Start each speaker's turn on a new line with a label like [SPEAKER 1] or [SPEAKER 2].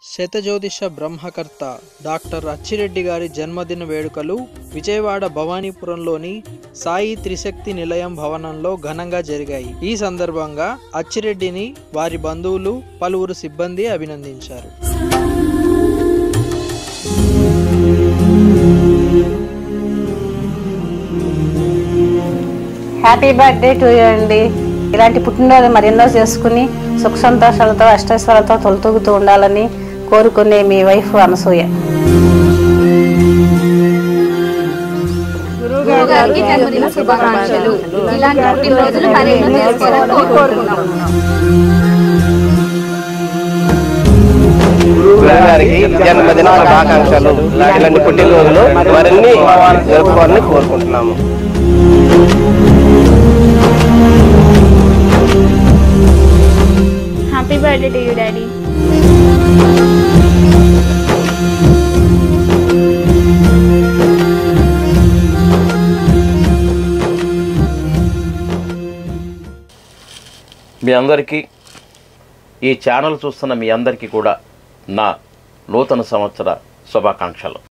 [SPEAKER 1] శతజ్యోతిష బ్రహ్మకర్త doctor Achi Reddy గారి జన్మదిన వేడుకలు విజయవాడ భవానీపురంలోని సాయి త్రిశక్తి నిలయం భవనంలో ఘనంగా జరిగాయి ఈ సందర్భంగా అచ్చిరెడ్డిని వారి బంధువులు పలువురు సిబ్బంది అభినందించారు
[SPEAKER 2] హ్యాపీ బర్త్డే టు యూ అండి ఇలాంటి పుట్టినరోజు మరెన్నో చేసుకుని సుఖ సంతోషాలతో అష్టైశ్వర్యాలతో తొలతూగుతూ ఉండాలని కోరుకునే మీ వైఫ్ అనసూయ
[SPEAKER 3] గారికి జన్మదిన శుభాకాంక్షలు ఇలాంటి పుట్టినరోజులు మరెన్నో చేసుకోవాలని కోరుకుంటున్నాం
[SPEAKER 4] గారికి జన్మదిన శుభాకాంక్షలు ఇలాంటి పుట్టినరోజులు మరిన్ని జరుపుకోవాలని కోరుకుంటున్నాము
[SPEAKER 3] happy birthday to you daddy
[SPEAKER 5] మీ అందరికీ ఈ ఛానల్ చూస్తున్న మీ అందరికీ కూడా నా నూతన సంవత్సర శుభాకాంక్షలు